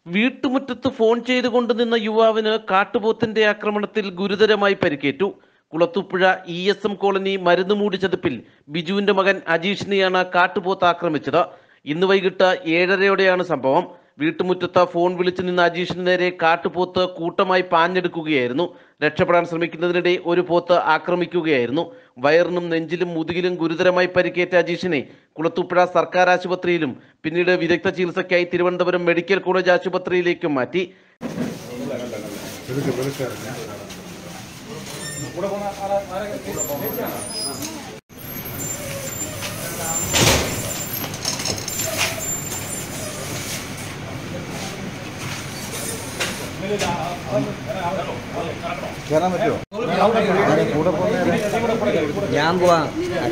വീട്ടുമുറ്റത്ത് ഫോൺ ചെയ്തുകൊണ്ട് നിന്ന യുവാവിന് കാട്ടുപോത്തിന്റെ ആക്രമണത്തിൽ ഗുരുതരമായി പരിക്കേറ്റു Kulathupuzha E S M colony Marunnumoodi ചതുപ്പിൽ ബിജുവിന്റെ മകൻ അജീഷിനെയാണ് കാട്ടുപോത്ത് ആക്രമിച്ചത് ഇന്ന് വൈകിട്ട് ഏഴരയോടെയാണ് സംഭവം വീട്ടുമുറ്റത്ത് ഫോൺ വിളിച്ചു നിന്ന അജീഷിന് നേരെ കാട്ടുപോത്ത് കൂട്ടമായി പാഞ്ഞെടുക്കുകയായിരുന്നു രക്ഷപ്പെടാൻ ശ്രമിക്കുന്നതിനിടെ ഒരു പോത്ത് ആക്രമിക്കുകയായിരുന്നു വയറിനും നെഞ്ചിലും മുതുകിലും ഗുരുതരമായി പരിക്കേറ്റ അജീഷിനെ കുളത്തുപ്പുഴ സർക്കാർ ആശുപത്രിയിലും പിന്നീട് വിദഗ്ധ ചികിത്സയ്ക്കായി തിരുവനന്തപുരം മെഡിക്കൽ കോളേജ് ആശുപത്രിയിലേക്കും മാറ്റി കയറാൻ പറ്റുമോ കൂടെ പോകുന്ന ഞാൻ പോവാം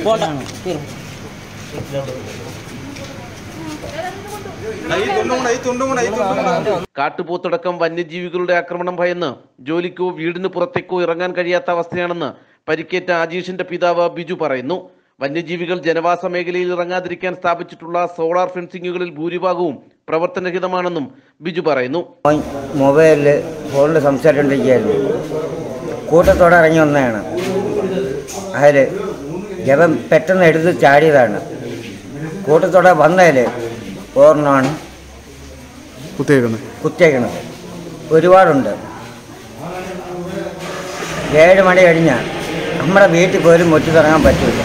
കാട്ടുപോത്തടക്കം വന്യജീവികളുടെ ആക്രമണം ഭയന്ന് ജോലിക്കോ വീടിന് പുറത്തേക്കോ ഇറങ്ങാൻ കഴിയാത്ത അവസ്ഥയാണെന്ന് പരിക്കേറ്റ അജീഷിന്റെ പിതാവ് ബിജു പറയുന്നു വന്യജീവികൾ ജനവാസ മേഖലയിൽ ഇറങ്ങാതിരിക്കാൻ സ്ഥാപിച്ചിട്ടുള്ള സോളാർ ഫെൻസിങ്ങുകളിൽ ഭൂരിഭാഗവും പ്രവർത്തനരഹിതമാണെന്നും ബിജു പറയുന്നു അവൻ മൊബൈലിൽ ഫോണിൽ സംസാരിച്ചുകൊണ്ടിരിക്കുകയായിരുന്നു കൂട്ടത്തോടെ ഇറങ്ങി വന്നതാണ് അതിൽ ജപം പെട്ടെന്ന് എടുത്ത് ചാടിയതാണ് കൂട്ടത്തോടെ വന്നതിൽ ഓർണമാണ് കുത്തിയേക്കുന്നത് കുത്തിയേക്കണത് ഒരുപാടുണ്ട് ഏഴ് മണി കഴിഞ്ഞാൽ നമ്മുടെ വീട്ടിൽ പോലും മുറ്റിത്തിറങ്ങാൻ പറ്റില്ല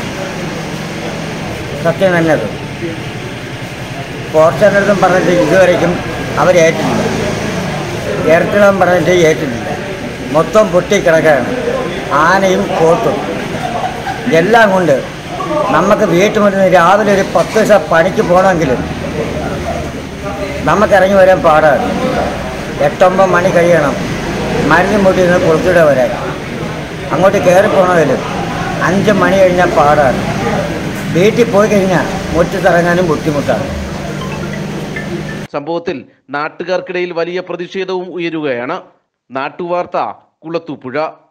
സത്യം തന്നെ അത് പോർച്ചറിനടുത്തും പറഞ്ഞിട്ട് ഇതുവരേക്കും അവരേറ്റിട്ടില്ല ഇരട്ടിടം പറഞ്ഞിട്ട് ഏറ്റിട്ടില്ല മൊത്തം പൊട്ടിക്കിടക്കുകയാണ് ആനയും പോത്തും എല്ലാം കൊണ്ട് നമുക്ക് വീട്ടുമുറ്റത്ത് രാവിലെ ഒരു പത്ത് ദിവസം പണിക്ക് പോകണമെങ്കിൽ നമുക്ക് ഇറങ്ങി വരാൻ പാടാണ് എട്ടൊമ്പത് മണി കഴിയണം മരുന്ന് മുട്ടി നിന്ന് കുളത്തിടെ വരാൻ അങ്ങോട്ട് കയറി പോകണമെങ്കിൽ അഞ്ച് മണി കഴിഞ്ഞാൽ പാടാണ് വീട്ടിൽ പോയി കഴിഞ്ഞാൽ മുറ്റത്തിറങ്ങാനും ബുദ്ധിമുട്ടാണ് സംഭവത്തിൽ നാട്ടുകാർക്കിടയിൽ വലിയ പ്രതിഷേധവും ഉയരുകയാണ് നാട്ടുവാർത്ത കുളത്തൂപ്പുഴ